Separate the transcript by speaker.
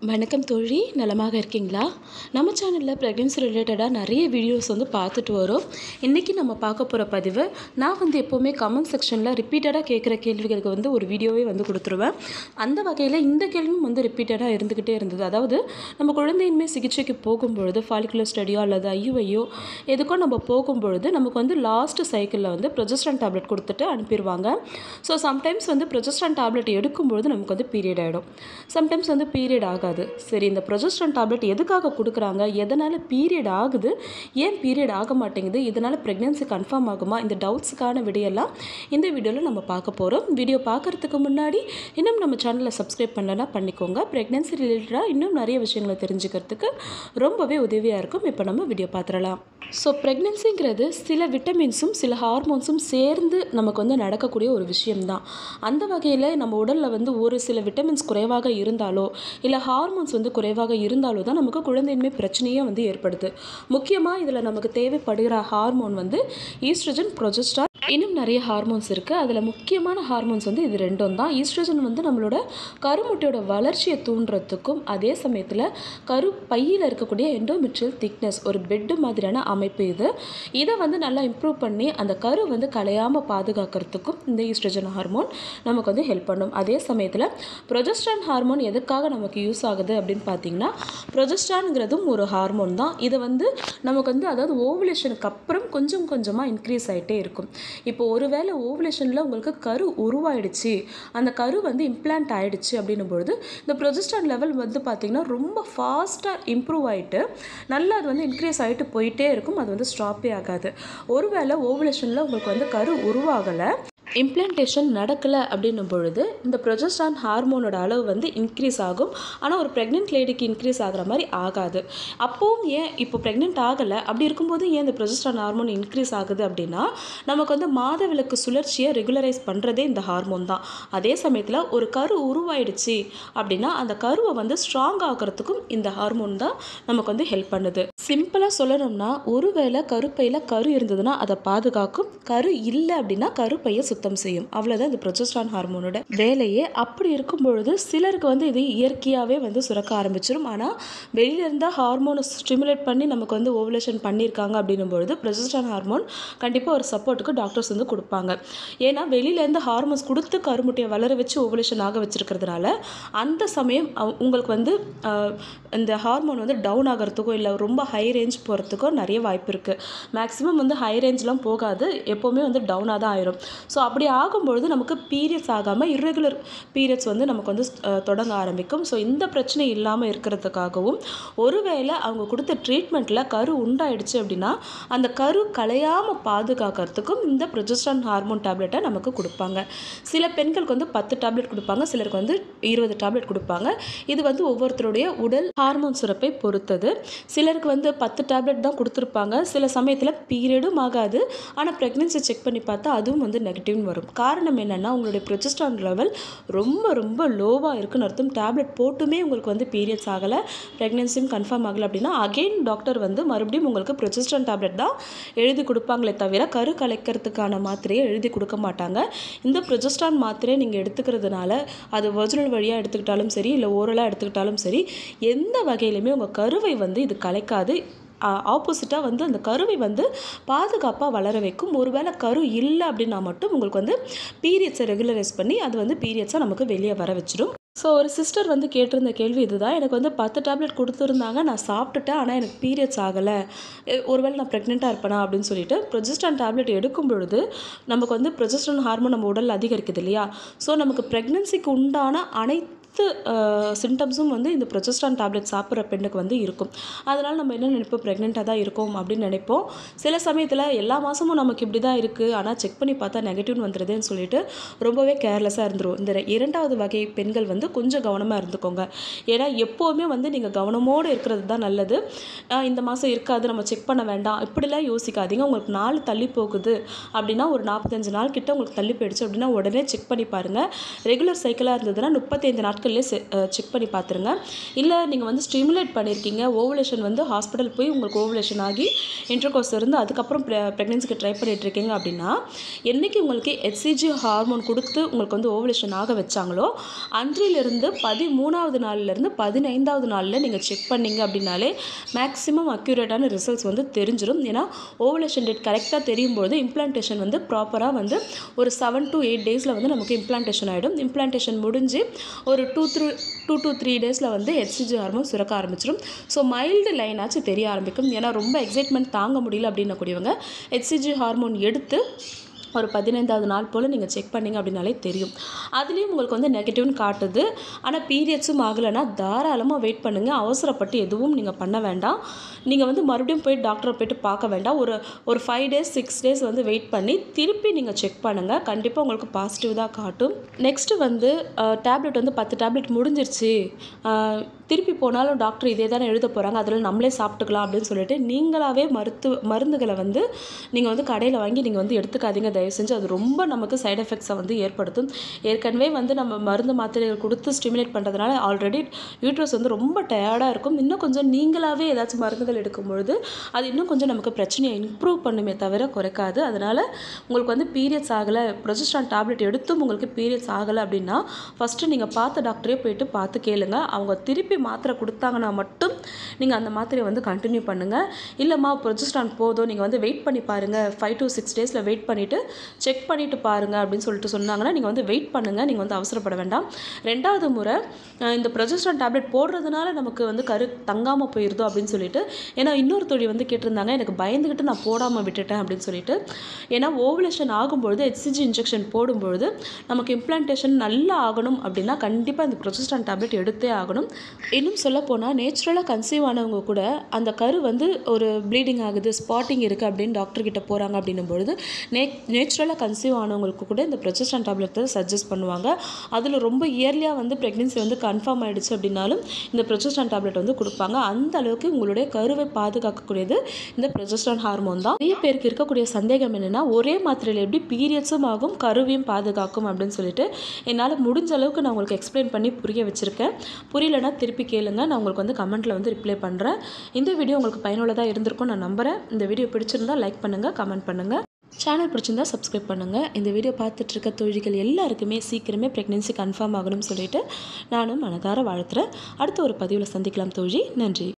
Speaker 1: வணக்கம் தோழி நலமாக இருக்கீங்களா நம்ம சேனலில் ப்ரெக்னென்சி ரிலேட்டடாக நிறைய வீடியோஸ் வந்து பார்த்துட்டு வரோம் இன்றைக்கி நம்ம பார்க்க போகிற பதிவு நான் வந்து எப்போவுமே கமெண்ட் செக்ஷனில் ரிப்பீட்டடாக கேட்குற கேள்விகளுக்கு வந்து ஒரு வீடியோவே வந்து கொடுத்துருவேன் அந்த வகையில் இந்த கேள்வியும் வந்து ரிப்பீட்டடாக இருந்துக்கிட்டே இருந்தது அதாவது நம்ம குழந்தையின்மை சிகிச்சைக்கு போகும்பொழுது ஃபாலிகுலர் ஸ்டடியோ அல்லது ஐயுவையோ எதுக்கோ நம்ம போகும்பொழுது நமக்கு வந்து லாஸ்ட் சைக்கிளில் வந்து ப்ரொஜெஸ்ட்ரான் டேப்லெட் கொடுத்துட்டு அனுப்பிடுவாங்க ஸோ சம்டைம்ஸ் வந்து ப்ரொஜெஸ்ட்ரான் டேப்லெட் எடுக்கும்பொழுது நமக்கு வந்து பீரியட் ஆகிடும் சம்டைம்ஸ் வந்து பீரியட் ஆகாது சரி இந்த ப்ரொஜெஸ்ட்ரான் டேப்லெட் எதுக்காக கொடுக்குறாங்க எதனால் பீரியட் ஆகுது ஏன் பீரியட் ஆக மாட்டேங்குது இதனால் ப்ரெக்னென்சி கன்ஃபார்ம் ஆகுமா இந்த டவுட்ஸுக்கான விடையெல்லாம் இந்த வீடியோவில் நம்ம பார்க்க போகிறோம் வீடியோ பார்க்குறதுக்கு முன்னாடி இன்னும் நம்ம சேனலை சப்ஸ்கிரைப் பண்ணலன்னா பண்ணிக்கோங்க ப்ரெக்னென்சி ரிலேட்டடாக இன்னும் நிறைய விஷயங்களை தெரிஞ்சுக்கிறதுக்கு ரொம்பவே உதவியாக இருக்கும் இப்போ நம்ம வீடியோ பார்த்துடலாம் ஸோ ப்ரெக்னென்சிங்கிறது சில விட்டமின்ஸும் சில ஹார்மோன்ஸும் சேர்ந்து நமக்கு வந்து நடக்கக்கூடிய ஒரு விஷயம்தான் அந்த வகையில் நம்ம உடலில் வந்து ஒரு சில விட்டமின்ஸ் குறைவாக இருந்தாலோ இல்லை ஹார்மோன்ஸ் வந்து குறைவாக இருந்தாலோ தான் நமக்கு குழந்தையின்மை பிரச்சனையே வந்து ஏற்படுது முக்கியமாக இதில் நமக்கு தேவைப்படுகிற ஹார்மோன் வந்து ஈஸ்ட்ரஜன் ப்ரொஜெஸ்ட்ரான் இன்னும் நிறைய ஹார்மோன்ஸ் இருக்குது அதில் முக்கியமான ஹார்மோன்ஸ் வந்து இது ரெண்டும் தான் ஈஸ்ட்ரஜன் வந்து நம்மளோட கருமுட்டையோட வளர்ச்சியை தூண்டுறதுக்கும் அதே சமயத்தில் கரு பையில் இருக்கக்கூடிய எண்டோமெட்ரியல் திக்னஸ் ஒரு பெட்டு மாதிரியான அமைப்பு இது இதை வந்து நல்லா இம்ப்ரூவ் பண்ணி அந்த கரு வந்து கலையாமல் பாதுகாக்கிறதுக்கும் இந்த ஈஸ்ட்ரஜன் ஹார்மோன் நமக்கு வந்து ஹெல்ப் பண்ணும் அதே சமயத்தில் ப்ரொஜெஸ்ட்ரான் ஹார்மோன் எதுக்காக நமக்கு யூஸ் ஆகுது அப்படின்னு பார்த்தீங்கன்னா ப்ரொஜெஸ்ட்ரான்ங்கிறதும் ஒரு ஹார்மோன் தான் இது வந்து நமக்கு வந்து அதாவது ஓவுலேஷனுக்கு அப்புறம் கொஞ்சம் கொஞ்சமாக இன்க்ரீஸ் ஆகிட்டே இருக்கும் இப்போ ஒருவேளை ஓவுலேஷனில் உங்களுக்கு கரு உருவாயிடுச்சு அந்த கரு வந்து இம்ப்ளான்ட் ஆயிடுச்சு அப்படின்னும் பொழுது இந்த ப்ரொஜெஸ்ட்ரான் லெவல் வந்து பார்த்திங்கன்னா ரொம்ப ஃபாஸ்ட்டாக இம்ப்ரூவ் ஆகிட்டு நல்லா அது வந்து இன்க்ரீஸ் ஆகிட்டு போயிட்டே இருக்கும் அது வந்து ஸ்டாப்பே ஆகாது ஒருவேளை ஓவுலேஷனில் உங்களுக்கு வந்து கரு உருவாகலை இம்ப்ளான்டேஷன் நடக்கலை அப்படின்னும் பொழுது இந்த ப்ரொஜெஸ்ட்ரான் ஹார்மோனோட அளவு வந்து இன்க்ரீஸ் ஆகும் ஆனால் ஒரு ப்ரெக்னென்ட் லேடிக்கு இன்க்ரீஸ் ஆகிற மாதிரி ஆகாது அப்போவும் ஏன் இப்போ ப்ரெக்னென்ட் ஆகலை அப்படி இருக்கும்போது ஏன் இந்த ப்ரொஜெஸ்ட்ரான் ஹார்மோன் இன்க்ரீஸ் ஆகுது அப்படின்னா நமக்கு வந்து மாதவிலக்கு சுழற்சியை ரெகுலரைஸ் பண்ணுறதே இந்த ஹார்மோன் தான் அதே சமயத்தில் ஒரு கரு உருவாயிடுச்சு அப்படின்னா அந்த கருவை வந்து ஸ்ட்ராங் ஆகிறதுக்கும் இந்த ஹார்மோன் தான் நமக்கு வந்து ஹெல்ப் பண்ணுது சிம்பிளாக சொல்லணும்னா ஒருவேளை கருப்பையில் கரு இருந்ததுன்னா அதை பாதுகாக்கும் கரு இல்லை அப்படின்னா கருப்பையை சுத்தம் செய்யும் அவ்வளோதான் இந்த ப்ரொஜெஸ்ட்ரான் ஹார்மோனோட வேலையே அப்படி இருக்கும் பொழுது சிலருக்கு வந்து இது இயற்கையாகவே வந்து சுரக்க ஆரம்பிச்சிடும் ஆனால் வெளியிலேருந்தால் ஹார்மோனை ஸ்டிமுலேட் பண்ணி நமக்கு வந்து ஓவலேஷன் பண்ணியிருக்காங்க அப்படின்னும் பொழுது ப்ரொஜெஸ்ட்ரான் ஹார்மோன் கண்டிப்பாக ஒரு சப்போர்ட்டுக்கு டாக்டர்ஸ் வந்து கொடுப்பாங்க ஏன்னா வெளியிலேருந்து ஹார்மோன்ஸ் கொடுத்து கருமுட்டையை வளர வச்சு ஓவலேஷன் ஆக வச்சிருக்கிறதுனால அந்த சமயம் அவ- உங்களுக்கு வந்து ஆஹ், இந்த ஹார்மோன் வந்து டவுன் ஆகிறதுக்கோ இல்லை ரொம்ப ஹை ரேஞ்ச் போகிறதுக்கோ நிறைய வாய்ப்பு இருக்குது மேக்ஸிமம் வந்து ஹை ரேஞ்ச்லாம் போகாது எப்போவுமே வந்து டவுனாக தான் ஆயிரும் ஸோ அப்படி ஆகும்பொழுது நமக்கு பீரியட்ஸ் ஆகாமல் irregular பீரியட்ஸ் வந்து நமக்கு வந்து அஹ், தொடங்க ஆரம்பிக்கும் ஸோ இந்த பிரச்சனை இல்லாமல் இருக்கிறதுக்காகவும் ஒருவேளை அவங்க கொடுத்த ட்ரீட்மெண்ட்டில் கரு உண்டாயிடுச்சு அப்படின்னா அந்த கரு கலையாமல் பாதுகாக்கிறதுக்கும் இந்த ப்ரொஜெஸ்ட்ரான் ஹார்மோன் டேப்லெட்டை நமக்கு கொடுப்பாங்க சில பெண்களுக்கு வந்து பத்து டேப்லெட் கொடுப்பாங்க சிலருக்கு வந்து இருபது டேப்லெட் கொடுப்பாங்க இது வந்து ஒவ்வொருத்தருடைய உடல் ஹார்மோன் சுரப்பை பொறுத்தது சிலருக்கு வந்து பத்து டேப்லெட் தான் கொடுத்துருப்பாங்க சில சமயத்தில் பீரியடும் ஆகாது ஆனால் ப்ரெக்னென்சி செக் பண்ணி பார்த்தா அதுவும் வந்து நெகட்டிவ்னு வரும் காரணம் என்னென்னா உங்களுடைய ப்ரொஜெஸ்ட்ரான் லெவல் ரொம்ப ரொம்ப லோவாக இருக்குன்னு அர்த்தம் டேப்லெட் போட்டுமே உங்களுக்கு வந்து பீரியட்ஸ் ஆகலை ப்ரெக்னென்சியும் கன்ஃபார்ம் ஆகலை அப்படின்னா அகெயின் டாக்டர் வந்து மறுபடியும் உங்களுக்கு ப்ரொஜெஸ்ட்ரான் டேப்லெட் தான் எழுதி கொடுப்பாங்களே தவிர கரு கலைக்கிறதுக்கான மாத்திரையை எழுதி கொடுக்க மாட்டாங்க இந்த ப்ரொஜெஸ்ட்ரான் மாத்திரையை நீங்கள் எடுத்துக்கிறதுனால அது ஒரிஜினல் வழியாக எடுத்துக்கிட்டாலும் சரி இல்லை ஓரலாக எடுத்துக்கிட்டாலும் சரி எந்த வகையிலுமே உங்கள் கருவை வந்து இது கலைக்காது ஆப்போசிட்டாக வந்து அந்த கருவை வந்து பாதுகாப்பாக வளர வைக்கும் ஒருவேளை கரு இல்லை அப்படின்னா மட்டும் உங்களுக்கு வந்து பீரியட்ஸை ரெகுலரைஸ் பண்ணி அது வந்து பீரியட்ஸை நமக்கு வெளியே வர வச்சிடும் ஸோ ஒரு சிஸ்டர் வந்து கேட்டிருந்த கேள்வி இதுதான் எனக்கு வந்து பத்து டேப்லெட் கொடுத்துருந்தாங்க நான் சாப்பிட்டுட்டேன் ஆனால் எனக்கு பீரியட்ஸ் ஆகலை எ- ஒருவேளை நான் ப்ரெக்னெண்ட்டாக இருப்பேனா அப்படின்னு சொல்லிட்டு ப்ரொஜெஸ்ட்ரான் டேப்லெட் எடுக்கும் பொழுது நமக்கு வந்து ப்ரொஜெஸ்ட்ரான் ஹார்மோன் நம்ம உடலில் அதிகரிக்குது இல்லையா ஸோ நமக்கு ப்ரெக்னென்சிக்கு உண்டான அனைத்து சிம்டம்ஸும் வந்து இந்த ப்ரொஜெஸ்ட்ரான் டேப்லெட் சாப்பிட்ற பெண்ணுக்கு வந்து இருக்கும் அதனால் நம்ம என்ன நினைப்போம் ப்ரெக்னெண்ட்டாக தான் இருக்கோம் அப்படின்னு நினைப்போம் சில சமயத்தில் எல்லா மாதமும் நமக்கு இப்படி தான் இருக்குது ஆனால் செக் பண்ணி பார்த்தா நெகட்டிவ்னு வந்துடுதுன்னு சொல்லிட்டு ரொம்பவே கேர்லெஸ்ஸாக இருந்துரும் இந்த இரண்டாவது வகை பெண்கள் வந்து கொஞ்சம் கவனமாக இருந்துக்கோங்க ஏன்னா எப்போவுமே வந்து நீங்கள் கவனமோடு இருக்கிறது தான் நல்லது ஆஹ் இந்த மாதம் இருக்காது நம்ம செக் பண்ண வேண்டாம் இப்படிலாம் யோசிக்காதீங்க உங்களுக்கு நாள் தள்ளி போகுது அப்படின்னா ஒரு நாற்பத்தஞ்சு நாள் கிட்ட உங்களுக்கு தள்ளி போயிடுச்சு அப்படின்னா உடனே செக் பண்ணி பாருங்கள் ரெகுலர் சைக்கிளாக இருந்ததுன்னா முப்பத்தைந்து நாட்கள் நாட்கள்லேயே செக் பண்ணி பார்த்துருங்க இல்லை நீங்கள் வந்து ஸ்டிமுலேட் பண்ணியிருக்கீங்க ஓவலேஷன் வந்து ஹாஸ்பிட்டல் போய் உங்களுக்கு ஓவலேஷன் ஆகி இன்டர்கோர்ஸ் இருந்து அதுக்கப்புறம் ப்ரெக்னென்சிக்கு ட்ரை பண்ணிகிட்ருக்கீங்க அப்படின்னா என்றைக்கு உங்களுக்கு ஹெச்சிஜி ஹார்மோன் கொடுத்து உங்களுக்கு வந்து ஓவலேஷன் ஆக வச்சாங்களோ அன்றிலிருந்து பதிமூணாவது நாள்லேருந்து பதினைந்தாவது நாளில் நீங்கள் செக் பண்ணீங்க அப்படின்னாலே மேக்ஸிமம் அக்யூரேட்டான ரிசல்ட்ஸ் வந்து தெரிஞ்சிடும் ஏன்னா ஓவலேஷன் டேட் கரெக்டாக தெரியும் போது இம்ப்ளான்டேஷன் வந்து ப்ராப்பராக வந்து ஒரு செவன் டு எயிட் டேஸில் வந்து நமக்கு இம்ப்ளான்டேஷன் ஆகிடும் இம்ப்ளான்டேஷன் முடிஞ்சு ஒரு two through two to three டேஸில் வந்து ஹெச்சிஜி ஹார்மோன் சுரக்க ஆரம்பிச்சிடும் ஸோ மைல்டு லைனாச்சும் தெரிய ஆரம்பிக்கும் ஏன்னா ரொம்ப எக்ஸைட்மெண்ட் தாங்க முடியல அப்படின்னக்கூடியவங்க ஹெச்சிஜி ஹார்மோன் எடுத்து ஒரு பதினைந்தாவது நாள் போல் நீங்கள் செக் பண்ணிங்க அப்படின்னாலே தெரியும் அதுலேயும் உங்களுக்கு வந்து நெகட்டிவ்னு காட்டுது ஆனால் பீரியட்ஸும் ஆகலைன்னா தாராளமாக வெயிட் பண்ணுங்கள் அவசரப்பட்டு எதுவும் நீங்கள் பண்ண வேண்டாம் நீங்கள் வந்து மறுபடியும் போய் டாக்டரை போய்ட்டு பார்க்க வேண்டாம் ஒரு ஒரு ஃபைவ் டேஸ் சிக்ஸ் டேஸ் வந்து வெயிட் பண்ணி திருப்பி நீங்கள் செக் பண்ணுங்கள் கண்டிப்பாக உங்களுக்கு பாசிட்டிவ் தான் காட்டும் நெக்ஸ்ட்டு வந்து டேப்லெட் வந்து பத்து டேப்லெட் முடிஞ்சிருச்சு திருப்பி போனாலும் டாக்டர் இதே தானே எழுத போகிறாங்க அதில் நம்மளே சாப்பிட்டுக்கலாம் அப்படின்னு சொல்லிட்டு நீங்களாகவே மருத்துவ மருந்துகளை வந்து நீங்கள் வந்து கடையில் வாங்கி நீங்கள் வந்து எடுத்துக்காதீங்க தயவு செஞ்சு அது ரொம்ப நமக்கு சைட் எஃபெக்ட்ஸை வந்து ஏற்படுத்தும் ஏற்கனவே வந்து நம்ம மருந்து மாத்திரைகள் கொடுத்து ஸ்டிமுலேட் பண்ணுறதுனால ஆல்ரெடி யூட்ரஸ் வந்து ரொம்ப டயர்டாக இருக்கும் இன்னும் கொஞ்சம் நீங்களாகவே ஏதாச்சும் மருந்துகள் எடுக்கும் பொழுது அது இன்னும் கொஞ்சம் நமக்கு பிரச்சனையை இம்ப்ரூவ் பண்ணுமே தவிர குறைக்காது அதனால் உங்களுக்கு வந்து பீரியட்ஸ் ஆகலை ப்ரொஜெஸ்ட்ரான் டேப்லெட் எடுத்தும் உங்களுக்கு பீரியட்ஸ் ஆகலை அப்படின்னா ஃபஸ்ட்டு நீங்கள் பார்த்த டாக்டரே போயிட்டு பார்த்து கேளுங்க அவங்க திருப்பி மாத்திரை கொடுத்தாங்கன்னா மட்டும் நீங்கள் அந்த மாத்திரையை வந்து கண்டினியூ பண்ணுங்கள் இல்லைம்மா ப்ரொஜெஸ்ட்ரான் போதும் நீங்கள் வந்து வெயிட் பண்ணி பாருங்கள் ஃபைவ் டு சிக்ஸ் டேஸில் வெயிட் பண்ணிவிட்டு செக் பண்ணிவிட்டு பாருங்கள் அப்படின்னு சொல்லிட்டு சொன்னாங்கன்னா நீங்கள் வந்து வெயிட் பண்ணுங்கள் நீங்கள் வந்து அவசரப்பட வேண்டாம் ரெண்டாவது முறை அஹ் இந்த ப்ரொஜெஸ்ட்ரான் டேப்லெட் போடுறதுனால நமக்கு வந்து கரு தங்காமல் போயிருதோ அப்படின்னு சொல்லிட்டு ஏன்னா இன்னொரு தொழில் வந்து கேட்டிருந்தாங்க எனக்கு பயந்துக்கிட்டு நான் போடாமல் விட்டுட்டேன் அப்படின்னு சொல்லிட்டு ஏன்னா ஓவலேஷன் ஆகும்பொழுது ஹெச்சிஜி இன்ஜெக்ஷன் போடும்பொழுது நமக்கு இம்ப்ளான்டேஷன் நல்லா ஆகணும் அப்படின்னா கண்டிப்பாக இந்த ப்ரொஜெஸ்ட்ரான் டேப்லெட் எடுத்தே ஆகணும் இன்னும் சொல்லப்போனால் நேச்சுரலாக கன்சீவ் ஆனவங்க கூட அந்த கரு வந்து ஒரு ப்ளீடிங் ஆகுது ஸ்பாட்டிங் இருக்குது அப்படின்னு டாக்டர் கிட்ட போகிறாங்க அப்படின்னும் பொழுது நே நேச்சுரலாக கன்சீவ் ஆனவங்களுக்கு கூட இந்த ப்ரொஜெஸ்ட்ரான் டேப்லெட் தான் சஜஸ்ட் பண்ணுவாங்க அதில் ரொம்ப இயர்லியாக வந்து ப்ரெக்னென்சி வந்து கன்ஃபார்ம் ஆகிடுச்சு அப்படின்னாலும் இந்த ப்ரொஜெஸ்ட்ரான் டேப்லெட் வந்து கொடுப்பாங்க அந்த அளவுக்கு உங்களுடைய கருவை பாதுகாக்கக்கூடியது இந்த ப்ரொஜெஸ்ட்ரான் ஹார்மோன் தான் நிறைய பேருக்கு இருக்கக்கூடிய சந்தேகம் என்னென்னா ஒரே மாத்திரையில் எப்படி பீரியட்ஸும் ஆகும் கருவையும் பாதுகாக்கும் அப்படின்னு சொல்லிட்டு என்னால் முடிஞ்ச அளவுக்கு நான் உங்களுக்கு எக்ஸ்பிளைன் பண்ணி புரிய வச்சுருக்கேன் புரியலனா திருப்பி கேளுங்க நான் உங்களுக்கு வந்து கமெண்ட்டில் வந்து ரிப்ளை பண்ணுறேன் இந்த வீடியோ உங்களுக்கு பயனுள்ளதாக இருந்திருக்கும் நான் நம்புகிறேன் இந்த வீடியோ பிடிச்சிருந்தா லைக் பண்ணுங்கள் கமெண்ட் பண்ணுங்கள் சேனல் பிடிச்சிருந்தா சப்ஸ்கிரைப் பண்ணுங்கள் இந்த வீடியோ பார்த்துட்டு இருக்க தொழில்கள் எல்லாருக்குமே சீக்கிரமே ப்ரெக்னென்சி கன்ஃபார்ம் ஆகணும்னு சொல்லிட்டு நானும் மனதார வாழ்த்துறேன் அடுத்த ஒரு பதிவில் சந்திக்கலாம் தோழி நன்றி